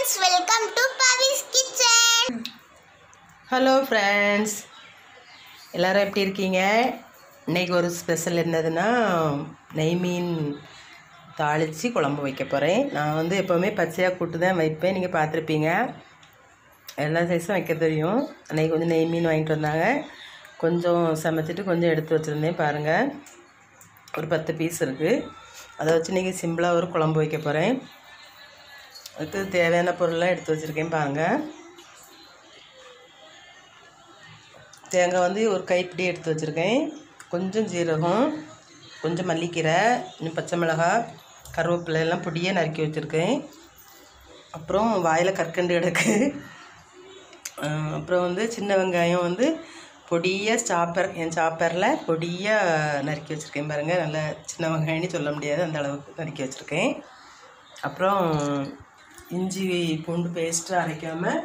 friends welcome to Pavi's Kitchen hello friends எல்லாரும் எப்படி இருக்கீங்க இன்னைக்கு ஒரு ஸ்பெஷல் என்னதுன்னா நெய் மீன் தாளித்து குழம்பு வைக்க போகிறேன் நான் வந்து எப்போவுமே பச்சையாக கூட்டு தான் வைப்பேன் நீங்கள் பார்த்துருப்பீங்க எல்லா சைஸும் வைக்க தெரியும் அன்றைக்கி கொஞ்சம் நெய் மீன் வாங்கிட்டு வந்தாங்க கொஞ்சம் சமைச்சிட்டு கொஞ்சம் எடுத்து வச்சுருந்தேன் பாருங்கள் ஒரு பத்து பீஸ் இருக்குது அதை வச்சு இன்றைக்கி சிம்பிளாக ஒரு குழம்பு வைக்க போகிறேன் அதுக்கு தேவையான பொருள்லாம் எடுத்து வச்சுருக்கேன் பாருங்கள் தேங்காய் வந்து ஒரு கைப்பிடி எடுத்து வச்சுருக்கேன் கொஞ்சம் ஜீரகம் கொஞ்சம் மல்லிக்கீரை இன்னும் பச்சை மிளகாய் கருவேப்பிலை எல்லாம் பொடியாக நறுக்கி வச்சுருக்கேன் அப்புறம் வாயில் கற்கண்டு கிடக்கு அஹ் அப்புறம் வந்து சின்ன வெங்காயம் வந்து பொடியாக சாப்பர் என் சாப்பரில் பொடியாக நறுக்கி வச்சுருக்கேன் பாருங்கள் நல்லா சின்ன வெங்காயம்னு சொல்ல முடியாது அந்த அளவுக்கு நறுக்கி வச்சுருக்கேன் அப்புறம் இஞ்சி பூண்டு பேஸ்ட்டு அரைக்காமல்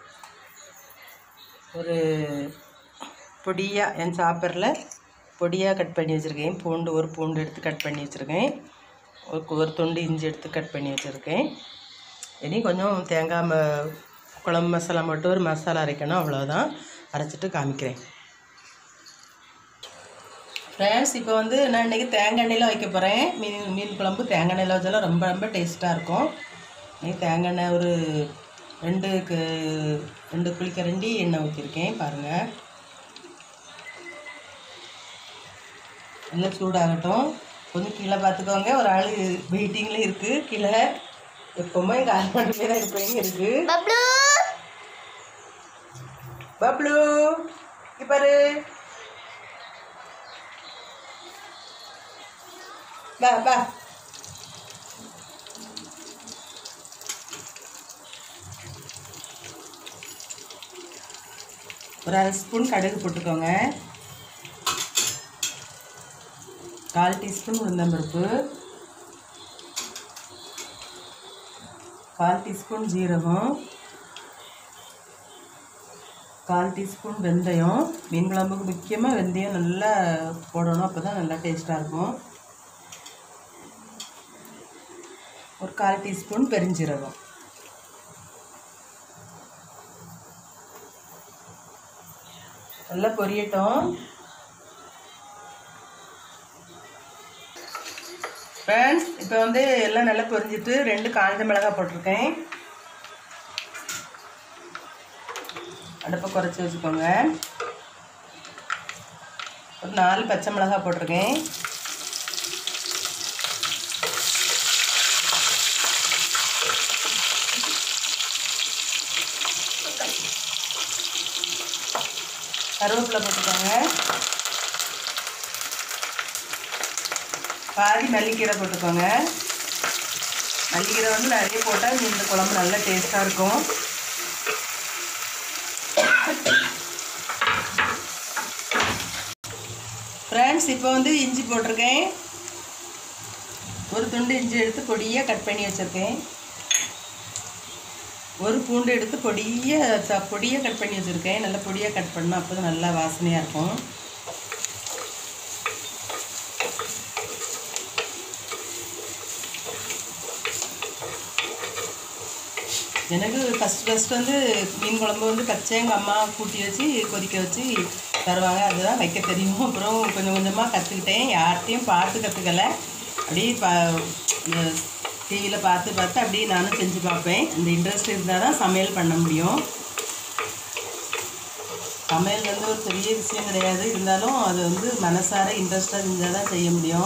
ஒரு பொடியாக என் சாப்பரில் பொடியாக கட் பண்ணி வச்சுருக்கேன் பூண்டு ஒரு பூண்டு எடுத்து கட் பண்ணி வச்சுருக்கேன் ஒரு ஒரு துண்டு இஞ்சி எடுத்து கட் பண்ணி வச்சுருக்கேன் இனி கொஞ்சம் தேங்காய் ம குழம்பு மசாலா மட்டும் ஒரு மசாலா அரைக்கணும் அவ்வளோதான் அரைச்சிட்டு காமிக்கிறேன் ஃப்ரெண்ட்ஸ் இப்போ வந்து நான் இன்றைக்கி தேங்காய் எண்ணெயில் வைக்க போகிறேன் மீன் மீன் குழம்பு தேங்காய் எண்ணெயில் வச்சாலும் ரொம்ப ரொம்ப டேஸ்ட்டாக இருக்கும் இன்றைக்கி தேங்காய் எண்ணெய் ஒரு ரெண்டு கு ரெண்டு குழிக்கரண்டி எண்ணெய் ஊற்றிருக்கேன் பாருங்கள் எல்லாம் சூடாகட்டும் கொஞ்சம் கீழே பார்த்துக்கோங்க ஒரு ஆள் வெயிட்டிங்கில் இருக்குது கீழே எப்போவுமே எங்கள் ஆள் மட்டுமே தான் இருப்பேங்க இருக்குது பப்ளு பப்ளு இங்க பாரு பா பா ஒரு அரை ஸ்பூன் கடுகு போட்டுக்கோங்க கால் டீஸ்பூன் உளுந்தம்பருப்பு கால் டீஸ்பூன் ஜீரகம் கால் டீஸ்பூன் வெந்தயம் மீன் குழம்புக்கு முக்கியமாக வெந்தயம் நல்லா போடணும் அப்போ தான் நல்லா டேஸ்ட்டாக இருக்கும் ஒரு கால் டீஸ்பூன் பெருஞ்சீரகம் நல்லா பொரியட்டும் ஃப்ரெண்ட்ஸ் இப்போ வந்து எல்லாம் நல்லா பொரிஞ்சிட்டு ரெண்டு காய்ந்த மிளகாய் போட்டிருக்கேன் அடுப்பை குறைச்சி வச்சுக்கோங்க ஒரு நாலு பச்சை மிளகாய் போட்டிருக்கேன் கருவேப்பிலை போட்டுக்கோங்க பாதி மல்லிக்கீரை போட்டுக்கோங்க மல்லிக்கீரை வந்து நிறைய போட்டால் இந்த குழம்பு நல்லா டேஸ்ட்டாக இருக்கும் ஃப்ரெண்ட்ஸ் இப்போ வந்து இஞ்சி போட்டிருக்கேன் ஒரு துண்டு இஞ்சி எடுத்து பொடியாக கட் பண்ணி வச்சுருக்கேன் ஒரு பூண்டு எடுத்து பொடியாக ச பொடியாக கட் பண்ணி வச்சுருக்கேன் நல்லா பொடியாக கட் பண்ணால் அப்போ தான் நல்லா வாசனையாக இருக்கும் எனக்கு ஃபஸ்ட் ஃபஸ்ட் வந்து மீன் குழம்பு வந்து பச்சை எங்கள் அம்மா கூட்டி வச்சு கொதிக்க வச்சு தருவாங்க அதுதான் வைக்க தெரியும் அப்புறம் கொஞ்சம் கொஞ்சமாக கற்றுக்கிட்டேன் யார்கிட்டையும் பார்த்து கற்றுக்கல அப்படியே பா டிவியில் பார்த்து பார்த்து அப்படியே நானும் செஞ்சு பார்ப்பேன் அந்த இன்ட்ரெஸ்ட் இருந்தால் தான் சமையல் பண்ண முடியும் சமையல் வந்து ஒரு பெரிய விஷயம் கிடையாது இருந்தாலும் அது வந்து மனசார இன்ட்ரெஸ்ட்டாக செஞ்சால் தான் செய்ய முடியும்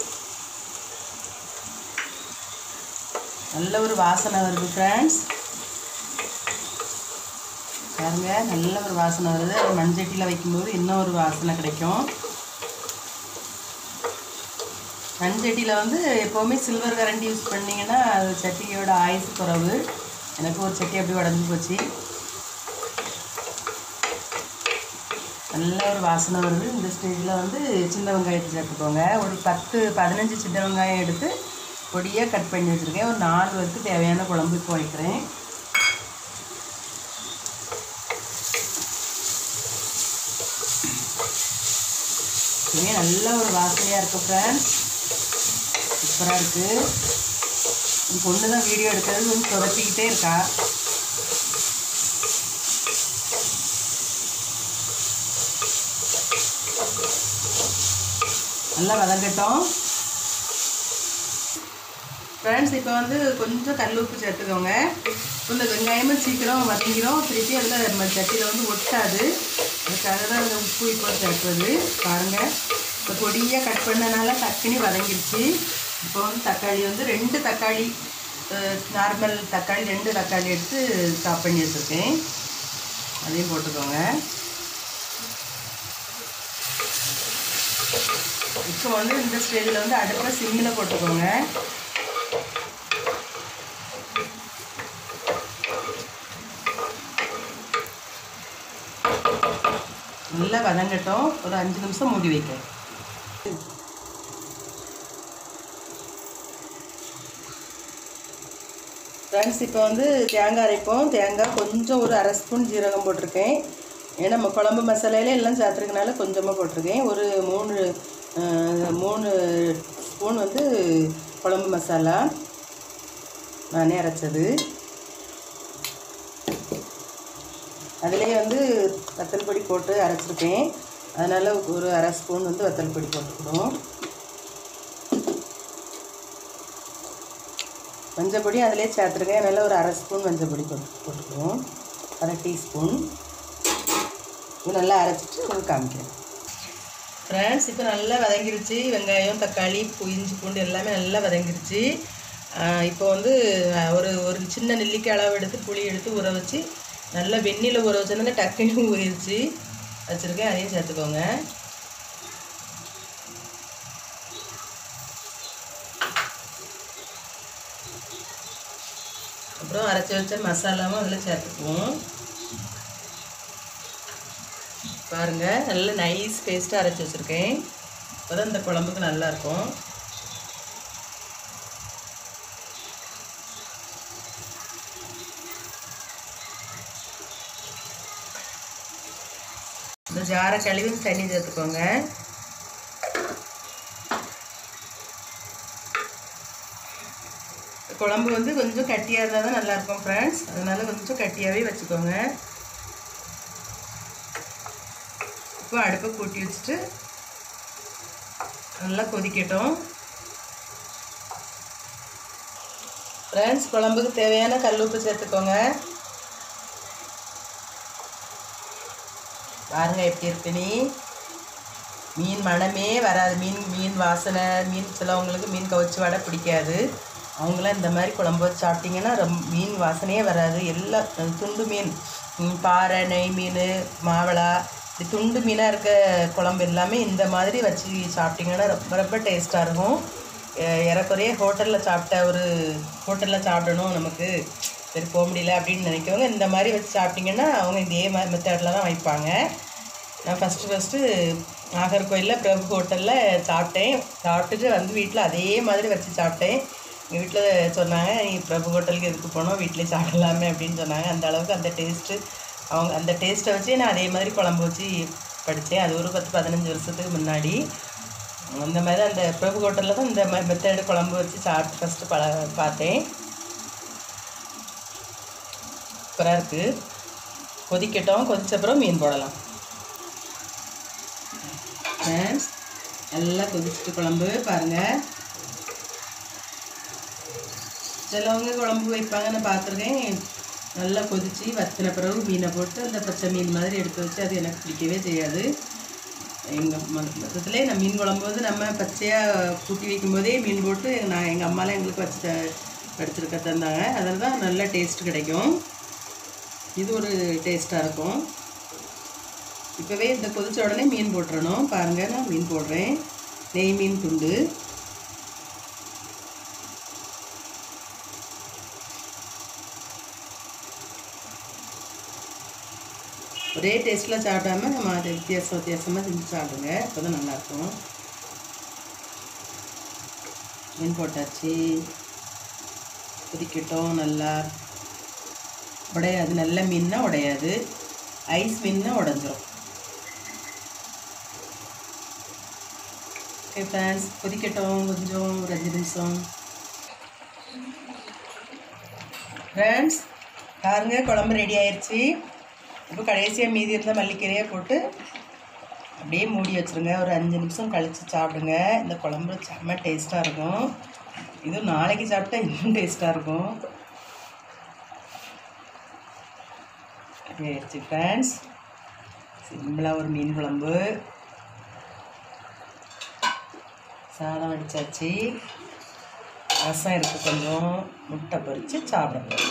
நல்ல ஒரு வாசனை வருது ஃப்ரெண்ட்ஸ் பாருங்க நல்ல ஒரு வாசனை வருது அது மண்சட்டியில் வைக்கும்போது இன்னும் ஒரு வாசனை கிடைக்கும் மண்சட்டியில் வந்து எப்போவுமே சில்வர் கரண்டி யூஸ் பண்ணிங்கன்னா அது சட்டியோட ஆயுசு குறைவு எனக்கு ஒரு சட்டி அப்படி உடஞ்சி போச்சு நல்ல ஒரு வாசனை வருது இந்த ஸ்டேஜில் வந்து சின்ன வெங்காயத்தை சேர்த்துக்கோங்க ஒரு பத்து பதினஞ்சு சின்ன வெங்காயம் எடுத்து பொடியாக கட் பண்ணி வச்சுருக்கேன் ஒரு நாலு பேருக்கு தேவையான குழம்பு இப்போ வைக்கிறேன் இதுவே நல்ல ஒரு வாசனையாக இருக்குது ஃப்ரெண்ட்ஸ் சூப்பராக இருக்குது என் பொண்ணு தான் வீடியோ எடுக்கிறது கொஞ்சம் சொதப்பிக்கிட்டே இருக்கா நல்லா வதங்கட்டும் ஃப்ரெண்ட்ஸ் இப்போ வந்து கொஞ்சம் கல் உப்பு சேர்த்துக்கோங்க இந்த வெங்காயமும் சீக்கிரம் வதங்கிடும் திருப்பி அதில் நம்ம சட்டியில் வந்து ஒட்டாது அதுக்காக தான் அந்த உப்பு இப்போ சேர்க்குறது பாருங்கள் இப்போ பொடியாக கட் பண்ணனால டக்குனி வதங்கிருச்சு இப்போ வந்து தக்காளி வந்து ரெண்டு தக்காளி நார்மல் தக்காளி ரெண்டு தக்காளி எடுத்து சாப் பண்ணி வச்சுருக்கேன் அதையும் போட்டுக்கோங்க இப்போ வந்து இந்த ஸ்டேஜில் வந்து அடுப்பில் சிம்மில் போட்டுக்கோங்க நல்லா வதங்கட்டும் ஒரு அஞ்சு நிமிஷம் மூடி வைக்க ஃப்ரெண்ட்ஸ் இப்போ வந்து தேங்காய் அரைப்போம் தேங்காய் கொஞ்சம் ஒரு அரை ஸ்பூன் ஜீரகம் போட்டிருக்கேன் ஏன்னா நம்ம குழம்பு மசாலையில எல்லாம் சேர்த்துருக்கனால கொஞ்சமாக போட்டிருக்கேன் ஒரு மூணு அஹ், மூணு ஸ்பூன் வந்து குழம்பு மசாலா நானே அரைச்சது அதுலேயே வந்து வத்தல் பொடி போட்டு அரைச்சிருக்கேன் அதனால் ஒரு அரை ஸ்பூன் வந்து வத்தல் பொடி போட்டுக்கிறோம் மஞ்சள் பொடி அதிலே சேர்த்துருக்கேன் அதனால் ஒரு அரை ஸ்பூன் மஞ்சள் பொடி போட்டு போட்டுக்கிறோம் அரை டீஸ்பூன் இது நல்லா அரைச்சிட்டு உங்களுக்கு காமிக்கிறேன் ஃப்ரெண்ட்ஸ் இப்போ நல்லா வதங்கிருச்சு வெங்காயம் தக்காளி பூ இஞ்சி பூண்டு எல்லாமே நல்லா வதங்கிருச்சு ஆஹ் இப்போ வந்து ஆஹ், ஒரு ஒரு சின்ன நெல்லிக்காய் அளவு எடுத்து புளி எடுத்து ஊற வச்சு நல்லா வெந்நியில் ஊற வச்சிருந்தா டக்குன்னு ஊறிடுச்சு வச்சுருக்கேன் அதையும் சேர்த்துக்கோங்க அப்புறம் அரைச்சி வச்ச மசாலாவும் அதில் சேர்த்துக்குவோம் பாருங்கள் நல்ல நைஸ் பேஸ்ட்டாக அரைச்சி வச்சுருக்கேன் அப்போ தான் இந்த குழம்புக்கு நல்லாயிருக்கும் இந்த ஜாரை கழுவி தண்ணி சேர்த்துக்கோங்க குழம்பு வந்து கொஞ்சம் கட்டியாக இருந்தால் தான் நல்லாயிருக்கும் ஃப்ரெண்ட்ஸ் அதனால் கொஞ்சம் கட்டியாகவே வச்சுக்கோங்க இப்போ அடுப்பை கூட்டி வச்சுட்டு நல்லா கொதிக்கட்டும் ஃப்ரெண்ட்ஸ் குழம்புக்கு தேவையான கல்லுப்பு சேர்த்துக்கோங்க பாருங்க எப்படி இருக்குன்னு மீன் மணமே வராது மீன் மீன் வாசனை மீன் சிலவங்களுக்கு மீன் கவுச்சி வடை பிடிக்காது அவங்களாம் இந்த மாதிரி குழம்பு வச்சு சாப்பிட்டிங்கன்னா ரொம்ப மீன் வாசனையே வராது எல்லா துண்டு மீன் ம், பாறை நெய் மீன் மாவளா இது துண்டு மீனாக இருக்க குழம்பு எல்லாமே இந்த மாதிரி வச்சு சாப்பிட்டிங்கன்னா ரொம்ப ரொம்ப டேஸ்ட்டாக இருக்கும் எ- ஏறக்குறைய ஹோட்டலில் சாப்பிட்ட ஒரு ஹோட்டலில் சாப்பிடணும் நமக்கு சரி போக முடியல அப்படின்னு நினைக்கிறவங்க இந்த மாதிரி வச்சு சாப்பிட்டிங்கன்னா அவங்க இதே மாதிரி மெத்தடில் தான் வைப்பாங்க நான் ஃபஸ்ட்டு ஃபஸ்ட்டு நாகர்கோயிலில் பிரபு ஹோட்டலில் சாப்பிட்டேன் சாப்பிட்டுட்டு வந்து வீட்டில் அதே மாதிரி வச்சு சாப்பிட்டேன் எங்கள் வீட்டில் சொன்னாங்க நீ பிரபு ஹோட்டலுக்கு எதுக்கு போனோம் வீட்டிலே சாப்பிடலாமே அப்படின்னு சொன்னாங்க அந்த அளவுக்கு அந்த டேஸ்ட்டு அவங்க அந்த டேஸ்ட்டை வச்சு நான் அதே மாதிரி குழம்பு வச்சு படித்தேன் அது ஒரு பத்து பதினஞ்சு வருஷத்துக்கு முன்னாடி அந்த மாதிரி அந்த பிரபு ஹோட்டலில் தான் இந்த மாதிரி மெத்தடு குழம்பு வச்சு சாப்பிட்டு ஃபஸ்ட்டு பழ பார்த்தேன் சூப்பராக இருக்குது கொதிக்கட்டும் கொதிச்சப்புறம் மீன் போடலாம் ஃப்ரெண்ட்ஸ் நல்லா கொதிச்சுட்டு குழம்பு பாருங்கள் சிலவங்க குழம்பு வைப்பாங்க நான் பார்த்துருக்கேன் நல்லா கொதித்து வத்தின பிறகு மீனை போட்டு அந்த பச்சை மீன் மாதிரி எடுத்து வச்சு அது எனக்கு பிடிக்கவே செய்யாது எங்கள் மொத்தத்துலேயே நான் மீன் குழம்பு வந்து நம்ம பச்சையாக கூட்டி வைக்கும்போதே மீன் போட்டு நான் எங்கள் அம்மாலாம் எங்களுக்கு வச்சு த- படிச்சிருக்க தந்தாங்க அதில் தான் நல்ல டேஸ்ட் கிடைக்கும் இது ஒரு டேஸ்ட்டாக இருக்கும் இப்போவே இந்த கொதிச்ச உடனே மீன் போட்டுறணும் பாருங்கள் நான் மீன் போடுறேன் நெய் மீன் துண்டு ஒரே டேஸ்ட்டில் சாப்பிடாம நம்ம அதை வித்தியாசம் வித்தியாசமாக செஞ்சு சாப்பிடுங்க அப்போ தான் நல்லாயிருக்கும் மீன் போட்டாச்சு கொதிக்கட்டும் நல்லா உடையாது நல்ல மீன்னா உடையாது ஐஸ் மீன்னா உடஞ்சிரும் ஓகே ஃப்ரெண்ட்ஸ் கொதிக்கட்டும் கொஞ்சம் ஒரு அஞ்சு நிமிஷம் ஃப்ரெண்ட்ஸ் பாருங்க குழம்பு ரெடி ஆயிடுச்சு இப்போ கடைசியாக மீதி இருந்த மல்லிக்கீரையை போட்டு அப்படியே மூடி வச்சுருங்க ஒரு அஞ்சு நிமிஷம் கழித்து சாப்பிடுங்க இந்த குழம்பு செம்ம டேஸ்ட்டாக இருக்கும் இதுவும் நாளைக்கு சாப்பிட்டா இன்னும் டேஸ்ட்டாக இருக்கும் ரெடி ஆயிடுச்சு ஃப்ரெண்ட்ஸ் சிம்பிளாக ஒரு மீன் குழம்பு சாதம் அடித்தாச்சு ரசம் இருக்குது கொஞ்சம் முட்டை பொரித்து சாப்பிடணும்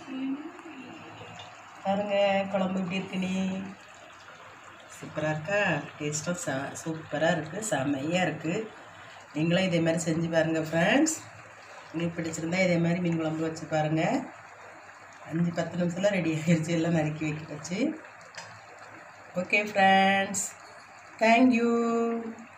பாருங்க குழம்பு எப்படி இருக்கு நீ சூப்பராக இருக்கா டேஸ்ட்டும் ச சூப்பராக இருக்குது செமையாக இருக்குது நீங்களும் இதே மாதிரி செஞ்சு பாருங்கள் ஃப்ரெண்ட்ஸ் உங்களுக்கு பிடிச்சிருந்தா இதே மாதிரி மீன் குழம்பு வச்சு பாருங்கள் அஞ்சு பத்து நிமிஷத்தில் ரெடி ஆகிடுச்சு எல்லாம் நறுக்கி வைக்க வச்சு ஓகே ஃப்ரெண்ட்ஸ் தேங்க்யூ